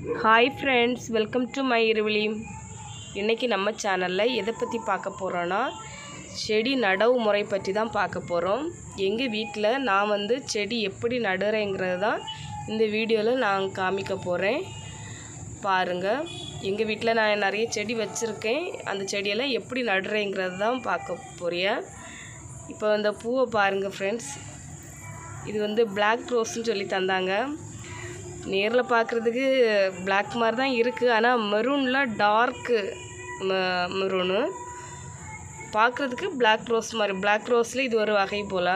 hi friends welcome to my Iruvizhi இன்றைக்கி நம்ம சேனலில் எதை பற்றி பார்க்க போகிறோன்னா செடி நடவு முறை பற்றி தான் பார்க்க போகிறோம் எங்கள் வீட்டில் நான் வந்து செடி எப்படி நடுறேங்கிறது தான் இந்த வீடியோவில் நான் காமிக்க போகிறேன் பாருங்கள் எங்கள் வீட்டில் நான் நிறைய செடி வச்சுருக்கேன் அந்த செடியெல்லாம் எப்படி நடுறேங்கிறது தான் பார்க்க போறிய இப்போ இந்த பூவை பாருங்கள் ஃப்ரெண்ட்ஸ் இது வந்து பிளாக் ரோஸ்ன்னு சொல்லி தந்தாங்க நேரில் பார்க்குறதுக்கு Black மாதிரி தான் இருக்குது ஆனால் மெரூனில் டார்க்கு மெரூனு பார்க்குறதுக்கு Black ரோஸ் மாதிரி Black ரோஸில் இது ஒரு வகை போல்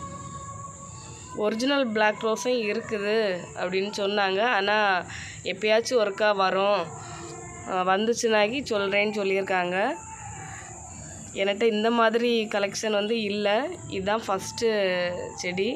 ஒரிஜினல் Black ரோஸும் இருக்குது அப்படின்னு சொன்னாங்க ஆனால் எப்பயாச்சும் ஒருக்கா வரும் அஹ் வந்துச்சுனாக்கி சொல்கிறேன்னு சொல்லியிருக்காங்க என்கிட்ட இந்த மாதிரி கலெக்ஷன் வந்து இல்லை இதுதான் ஃபஸ்ட்டு செடி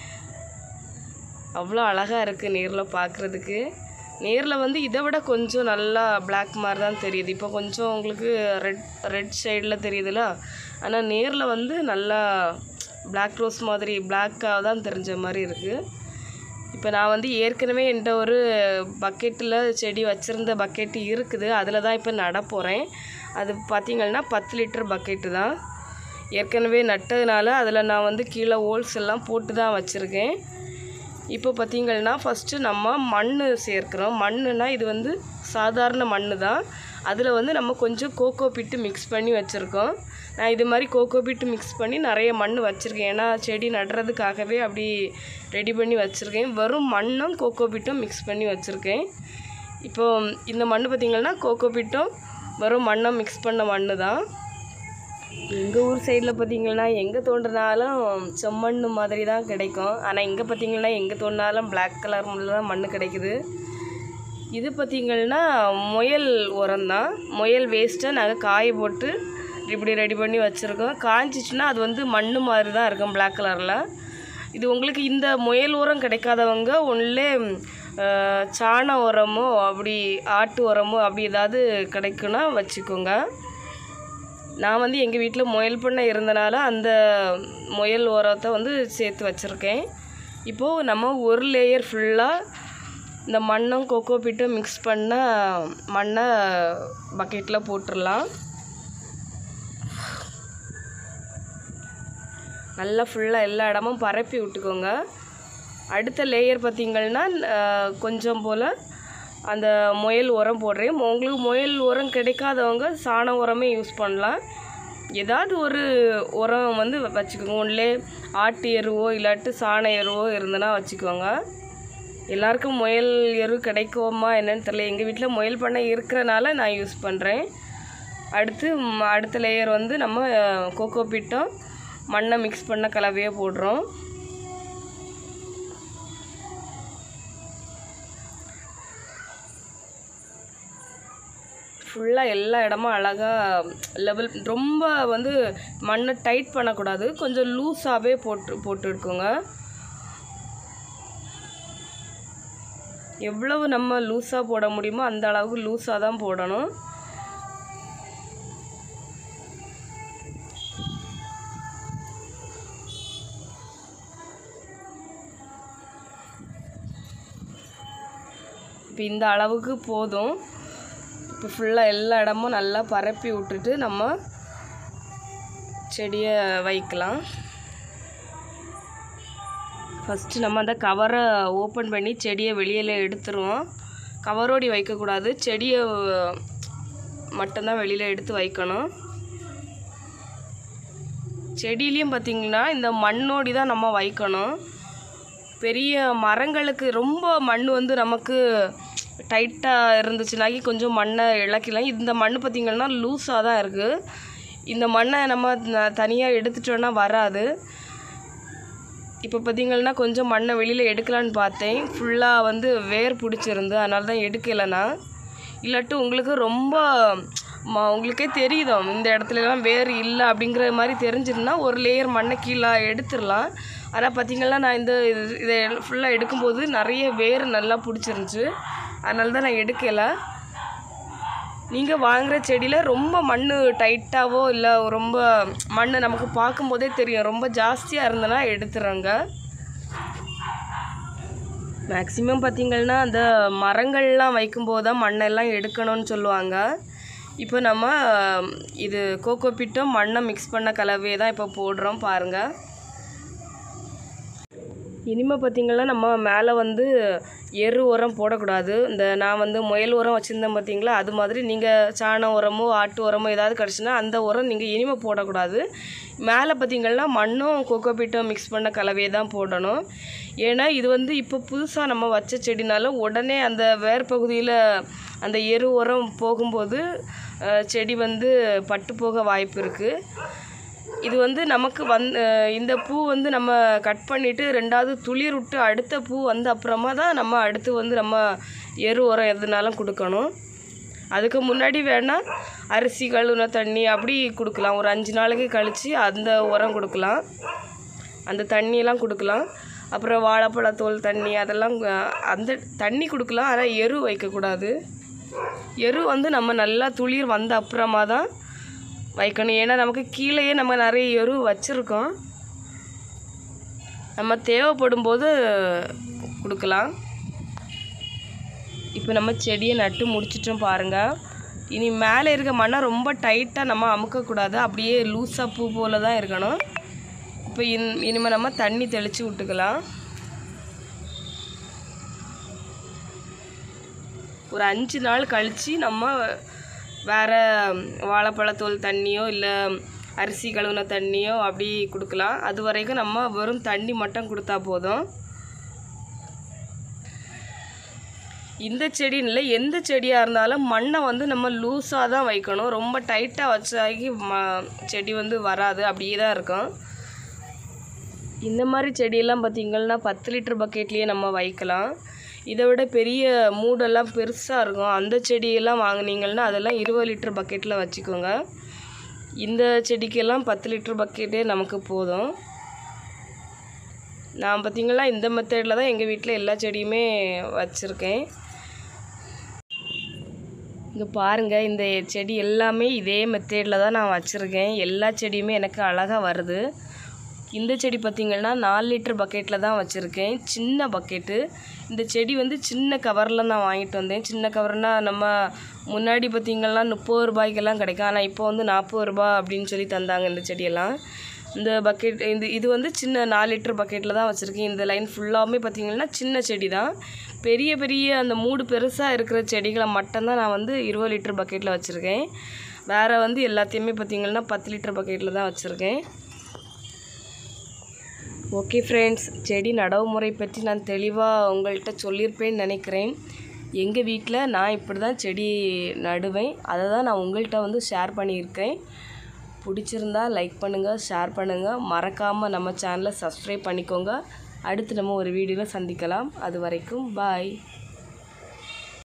அவ்வளோ அழகாக இருக்குது நேரில் பார்க்குறதுக்கு நேரில் வந்து இதை விட கொஞ்சம் நல்லா Black மாதிரி தான் தெரியுது இப்போ கொஞ்சம் உங்களுக்கு ரெட் ரெட் சைடில் தெரியுதுல ஆனால் நேரில் வந்து நல்லா Black ரோஸ் மாதிரி பிளாக்காக தான் தெரிஞ்ச மாதிரி இருக்குது இப்போ நான் வந்து ஏற்கனவே என்கிட்ட ஒரு பக்கெட்டில் செடி வச்சுருந்த பக்கெட்டு இருக்குது அதில் தான் இப்போ நட போகிறேன் அது பார்த்திங்கன்னா பத்து லிட்டர் பக்கெட்டு தான் ஏற்கனவே நட்டதுனால அதில் நான் வந்து கீழே ஹோல்ஸ் எல்லாம் போட்டு தான் வச்சுருக்கேன் இப்போ பார்த்தீங்கன்னா ஃபஸ்ட்டு நம்ம மண் சேர்க்குறோம் மண்ணுனா இது வந்து சாதாரண மண் தான் அதில் வந்து நம்ம கொஞ்சம் கோகோ பிட்டு மிக்ஸ் பண்ணி வச்சுருக்கோம் நான் இது மாதிரி கோகோ பிட்டு மிக்ஸ் பண்ணி நிறைய மண் வச்சுருக்கேன் ஏன்னா செடி நடுறதுக்காகவே அப்படி ரெடி பண்ணி வச்சுருக்கேன் வெறும் மண்ணும் கோகோ பிட்டும் மிக்ஸ் பண்ணி வச்சுருக்கேன் இப்போ இந்த மண் பார்த்திங்கன்னா கோகோ பிட்டும் வெறும் மண்ணும் மிக்ஸ் பண்ண மண் தான் எங்கள் ஊர் சைடில் பார்த்தீங்கன்னா எங்கே தோண்டினாலும் செம்மண் மாதிரி தான் கிடைக்கும் ஆனால் இங்கே பார்த்தீங்கன்னா எங்கே தோண்டினாலும் பிளாக் கலர் தான் மண் கிடைக்குது இது பார்த்தீங்கன்னா முயல் உரம் தான் முயல் வேஸ்ட்டை நாங்கள் காய போட்டு இப்படி ரெடி பண்ணி வச்சுருக்கோம் காய்ச்சிச்சுன்னா அது வந்து மண் மாதிரி தான் இருக்கும் பிளாக் கலரில் இது உங்களுக்கு இந்த முயல் உரம் கிடைக்காதவங்க ஒன்லே சாண உரமோ அப்படி ஆட்டு உரமோ அப்படி ஏதாவது கிடைக்குன்னா வச்சுக்கோங்க நான் வந்து எங்கள் வீட்டில் முயல் பண்ணை இருந்தனால அந்த முயல் உரத்தை வந்து சேர்த்து வச்சுருக்கேன் இப்போது நம்ம ஒரு லேயர் ஃபுல்லாக இந்த மண்ணும் கொக்கோ பிட்டும் மிக்ஸ் பண்ண மண்ணை பக்கெட்டில் போட்டுடலாம் நல்லா ஃபுல்லாக எல்லா இடமும் பரப்பி விட்டுக்கோங்க அடுத்த லேயர் பார்த்திங்கன்னா அஹ், கொஞ்சம் போல் அந்த முயல் உரம் போடுறேன் உங்களுக்கு முயல் உரம் கிடைக்காதவங்க சாண உரமே யூஸ் பண்ணலாம் ஏதாவது ஒரு உரம் வந்து வச்சுக்கோங்க ஒன்லே ஆட்டு எருவோ இல்லாட்டி சாண எருவோ இருந்தனா வச்சுக்கோங்க எல்லாருக்கும் முயல் எரு கிடைக்குமா என்னன்னு தெரியல எங்கள் வீட்டில் முயல் பண்ணை இருக்கிறனால நான் யூஸ் பண்ணுறேன் அடுத்து ம், அடுத்த லேயர் வந்து நம்ம அஹ், கோகோ பிட்டும் மண்ணை மிக்ஸ் பண்ண கலவையே போடுறோம் ஃபுல்லாக எல்லா இடமும் அழகாக லெவல் ரொம்ப வந்து மண்ணை டைட் பண்ணக்கூடாது கொஞ்சம் லூஸாகவே போட்டு போட்டு எடுக்குங்க எவ்வளவு நம்ம லூஸாக போட முடியுமோ அந்த அளவுக்கு லூஸாக தான் போடணும் இப்போ இந்த அளவுக்கு போதும் இப்போ ஃபுல்லாக எல்லா இடமும் நல்லா பரப்பி விட்டுட்டு நம்ம செடியை வைக்கலாம் ஃபஸ்ட்டு நம்ம அந்த கவரை ஓப்பன் பண்ணி செடியை வெளியில் எடுத்துருவோம் கவரோடி வைக்கக்கூடாது செடியை மட்டும்தான் வெளியில் எடுத்து வைக்கணும் செடியிலையும் பார்த்திங்கன்னா இந்த மண்ணோடி தான் நம்ம வைக்கணும் பெரிய மரங்களுக்கு ரொம்ப மண் வந்து நமக்கு டைட்டாக இருந்துச்சுனாக்கி கொஞ்சம் மண்ணை இழக்கலாம் இந்த மண் பார்த்திங்கன்னா லூஸாக தான் இருக்குது இந்த மண்ணை நம்ம தனியாக எடுத்துட்டோன்னா வராது இப்போ பார்த்தீங்கன்னா கொஞ்சம் மண்ணை வெளியில் எடுக்கலான்னு பார்த்தேன் ஃபுல்லாக வந்து வேர் பிடிச்சிருந்து அதனால தான் எடுக்கலை நான் இல்லாட்டி உங்களுக்கு ரொம்ப ம- உங்களுக்கே தெரியுதும் இந்த இடத்துலலாம் வேர் இல்லை அப்படிங்கிற மாதிரி தெரிஞ்சிருந்தா ஒரு லேயர் மண்ணை கீழே எடுத்துடலாம் ஆனால் பார்த்தீங்கன்னா நான் இந்த இது- இதை ஃபுல்லாக எடுக்கும்போது நிறைய வேர் நல்லா பிடிச்சிருந்துச்சு அதனால தான் நான் எடுக்கலை நீங்கள் வாங்குகிற செடியில் ரொம்ப மண் டைட்டாவோ இல்லை ரொம்ப மண் நமக்கு பார்க்கும்போதே தெரியும் ரொம்ப ஜாஸ்தியாக இருந்தனா எடுத்துறோங்க மேக்ஸிமம் பார்த்திங்கன்னா அந்த மரங்கள்லாம் வைக்கும்போது தான் மண்ணெல்லாம் எடுக்கணும்னு சொல்லுவாங்க இப்போ நம்ம இது கோகோ பிட்டும் மண்ணை மிக்ஸ் பண்ண கலவையை தான் இப்போ போடுறோம் பாருங்கள் இனிமேல் பார்த்திங்கன்னா நம்ம மேலே வந்து எரு உரம் போடக்கூடாது இந்த நான் வந்து முயல் உரம் வச்சுருந்தேன் பார்த்தீங்களா அது மாதிரி நீங்கள் சாண உரமோ ஆட்டு உரமோ ஏதாவது கிடச்சுன்னா அந்த உரம் நீங்கள் இனிமேல் போடக்கூடாது மேலே பார்த்திங்கன்னா மண்ணும் கொக்கோ பீட்டும் மிக்ஸ் பண்ண கலவையை தான் போடணும் ஏன்னா இது வந்து இப்போ புதுசாக நம்ம வச்ச செடினால உடனே அந்த வேர் பகுதியில் அந்த எரு உரம் போகும்போது அஹ், செடி வந்து பட்டு போக வாய்ப்பு இருக்குது இது வந்து நமக்கு வந் அஹ் இந்த பூ வந்து நம்ம கட் பண்ணிவிட்டு ரெண்டாவது துளிர் விட்டு அடுத்த பூ வந்த அப்புறமா தான் நம்ம அடுத்து வந்து நம்ம எரு உரம் எதுனாலும் கொடுக்கணும் அதுக்கு முன்னாடி வேணால் அரிசி கழுவுன தண்ணி அப்படி கொடுக்கலாம் ஒரு அஞ்சு நாளைக்கு கழித்து அந்த உரம் கொடுக்கலாம் அந்த தண்ணியெல்லாம் கொடுக்கலாம் அப்புறம் வாழைப்பழத்தோல் தண்ணி அதெல்லாம் அஹ், அந்த தண்ணி கொடுக்கலாம் ஆனால் எரு வைக்கக்கூடாது எரு வந்து நம்ம நல்லா துளிர் வந்த அப்புறமா தான் வைக்கணும் ஏன்னா நமக்கு கீழேயே நம்ம நிறைய எரு வச்சுருக்கோம் நம்ம தேவைப்படும் போது கொடுக்கலாம் இப்போ நம்ம செடியை நட்டு முடிச்சிட்டோம் பாருங்கள் இனி மேலே இருக்க மண்ணை ரொம்ப டைட்டாக நம்ம அமுக்கக்கூடாது அப்படியே லூஸாக பூ போல தான் இருக்கணும் இப்போ இன் இனிமேல் நம்ம தண்ணி தெளித்து விட்டுக்கலாம் ஒரு அஞ்சு நாள் கழித்து நம்ம வேறு வாழைப்பழத்தோல் தண்ணியோ இல்லை அரிசி கழுவுன தண்ணியோ அப்படி கொடுக்கலாம் அது வரைக்கும் நம்ம வெறும் தண்ணி மட்டும் கொடுத்தா போதும் இந்த செடின்னு இல்லை எந்த செடியாக இருந்தாலும் மண்ணை வந்து நம்ம லூஸாக தான் வைக்கணும் ரொம்ப டைட்டாக வச்சாக்கி ம செடி வந்து வராது அப்படியே தான் இருக்கும் இந்த மாதிரி செடியெல்லாம் பார்த்திங்கன்னா பத்து லிட்டர் பக்கெட்லேயே நம்ம வைக்கலாம் இதை விட பெரிய மூடெல்லாம் பெருசாக இருக்கும் அந்த செடியெல்லாம் வாங்குனீங்கன்னா அதெல்லாம் இருபது லிட்டர் பக்கெட்டில் வச்சுக்கோங்க இந்த செடிக்கெல்லாம் பத்து லிட்டர் பக்கெட்டே நமக்கு போதும் நான் பார்த்திங்கன்னா இந்த மெத்தடில் தான் எங்கள் வீட்டில் எல்லா செடியுமே வச்சுருக்கேன் இங்கே பாருங்கள் இந்த செடி எல்லாமே இதே மெத்தேடில் தான் நான் வச்சுருக்கேன் எல்லா செடியுமே எனக்கு அழகாக வருது இந்த செடி பார்த்திங்கன்னா நாலு லிட்டர் பக்கெட்டில் தான் வச்சுருக்கேன் சின்ன பக்கெட்டு இந்த செடி வந்து சின்ன கவரில் நான் வாங்கிட்டு வந்தேன் சின்ன கவர்னால் நம்ம முன்னாடி பார்த்திங்கன்னா முப்பது ரூபாய்க்கெல்லாம் கிடைக்கும் ஆனால் இப்போ வந்து நாற்பது ரூபா அப்படின்னு சொல்லி தந்தாங்க இந்த செடியெல்லாம் இந்த பக்கெட் இந்த இது வந்து சின்ன நாலு லிட்டர் பக்கெட்டில் தான் வச்சுருக்கேன் இந்த லைன் ஃபுல்லாமே பார்த்திங்கன்னா சின்ன செடி தான் பெரிய பெரிய அந்த மூடு பெருசாக இருக்கிற செடிகளை மட்டும்தான் நான் வந்து இருபது லிட்டர் பக்கெட்டில் வச்சுருக்கேன் வேறு வந்து எல்லாத்தையுமே பார்த்திங்கன்னா பத்து லிட்டர் பக்கெட்டில் தான் வச்சுருக்கேன் ஓகே ஃப்ரெண்ட்ஸ் செடி நடவு முறை பற்றி நான் தெளிவாக உங்கள்கிட்ட சொல்லியிருப்பேன்னு நினைக்கிறேன் எங்கள் வீட்டில் நான் இப்படி தான் செடி நடுவேன் அதை தான் நான் உங்கள்கிட்ட வந்து ஷேர் பண்ணியிருக்கேன் பிடிச்சிருந்தா லைக் பண்ணுங்கள் ஷேர் பண்ணுங்கள் மறக்காமல் நம்ம சேனலை சப்ஸ்கிரைப் பண்ணிக்கோங்க அடுத்து நம்ம ஒரு வீடியோவில் சந்திக்கலாம் அது வரைக்கும் பாய்